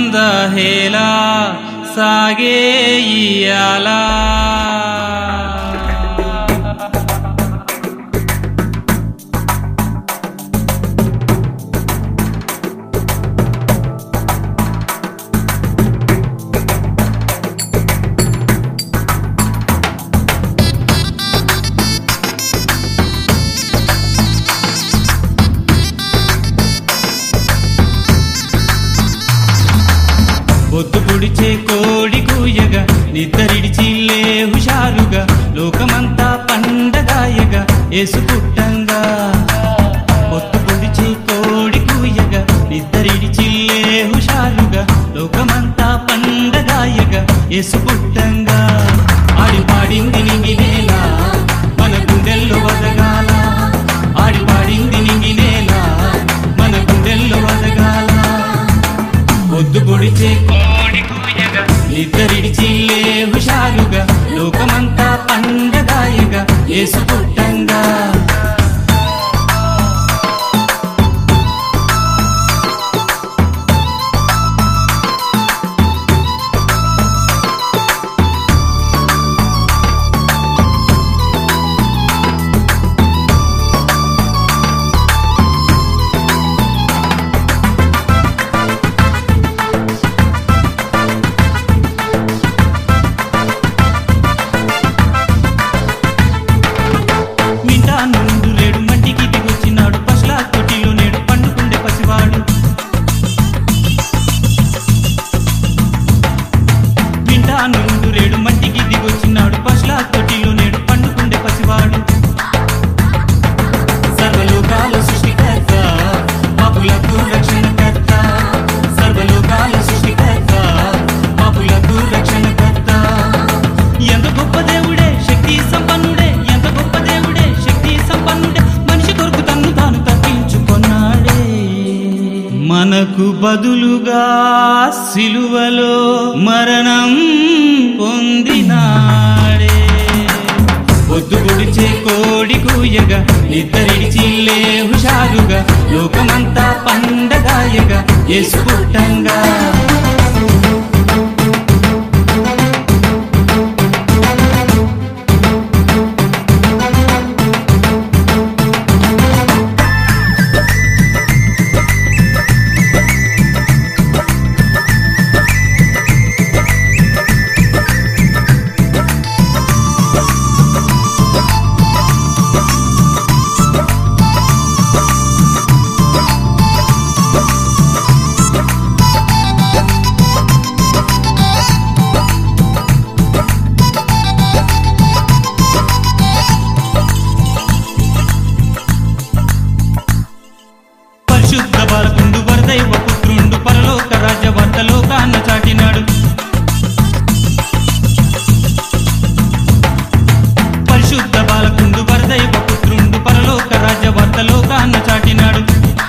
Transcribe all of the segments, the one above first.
హేలా సాగే ఇయాలా పొద్దు పొడిచే కోడి కూయగా నిద్రడిచి లే హుషారుగా లోకమంతా పండగాయగా ఏసు పుట్టంగా పొద్దు పొడిచే కోడి కూయగా నిద్రడిచి లే హుషారుగా లోకమంతా పండగాయగా ఏసు పుట్టంగా ఆడి పాడింది నింగినేలా మన గుండెల్లో వదగాల ఆడి పాడింది నింగినేలా మన గుండెల్లో వదగాల పొద్దు పొడిచే కోడి కూయగా నిద్రడిచి లే హుషారుగా లోకమంతా పండగాయగా ఏసు పుట్టంగా మింటా నుండు లేడు మంటికి దిగొచ్చినాడు పశుల తొట్టిలో నేడు పండుకుండే పసివాడు మింటా నుండు రేడు మంటికి దిగొచ్చినాడు పశుల తొట్టిలో నేడు పండుకుండే పసివాడు సర్వలోకాల సృష్టికర్త పాపులకు రక్షణకర్త సర్వలోకాల సృష్టికర్త పాపులకు రక్షణకర్త ఎంత గొప్ప దేవుడే శక్తి సంపన్నుడే ఎంత గొప్ప దేవుడే శక్తి సంపన్నుడే మనిషి కొరకు తన్ను తాను తప్పించుకున్నాడే మనకు బదులుగా సిలువలో మరణం పొందినాడే పొద్దు పొడిచే కోడి కూయగా నిద్రడిచి లే హుషారుగా లోకమంతా పండగాయగా యేసు పుట్టంగా పరిశుద్ధ బాలకుండు వరదైవ పుత్రుండు పరలోక రాజ్య లోకాన్న చాటినాడు పరిశుద్ధ బాలకుండు వరదైవ పుత్రుండు పరలోక రాజ్య లోకాన్న చాటినాడు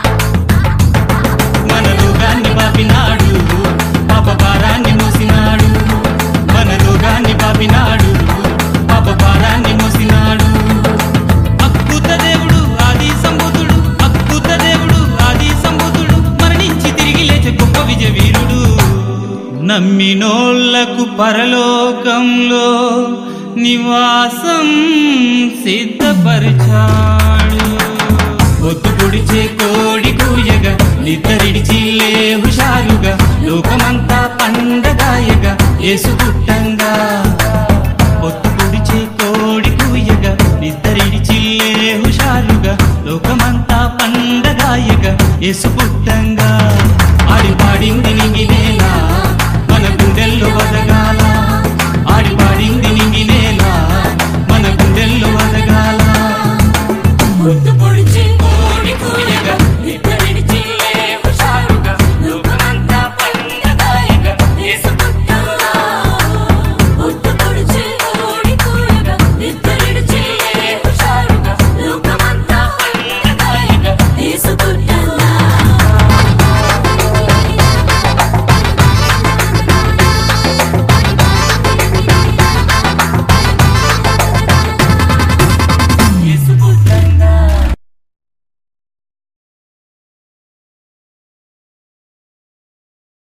మన రోగాన్ని పాపినాడు పాప భారాన్ని మోసినాడు మన రోగాన్ని పాపినాడు పాప భారాన్ని మోసినాడు అద్భుత దేవుడు ఆది సంబుధుడు అద్భుత దేవుడు ఆది సంబుధుడు మరణించి తిరిగి లేచే గొప్ప విజయ వీరుడు నమ్మినోళ్లకు పరలోకంలో నివాసం సిద్ధపరిచాడు పొద్దు పొడిచే కోడి కూయగా నిద్రడిచి లే హుషారుగా లోకమంతా పండగాయగా యేసు పుట్టంగా పొద్దు పొడిచే కోడి కూయగా నిద్రడిచి లే హుషారుగా లోకమంతా పండగాయగా యేసు పుట్టంగా ఆడి పాడింది నింగినేల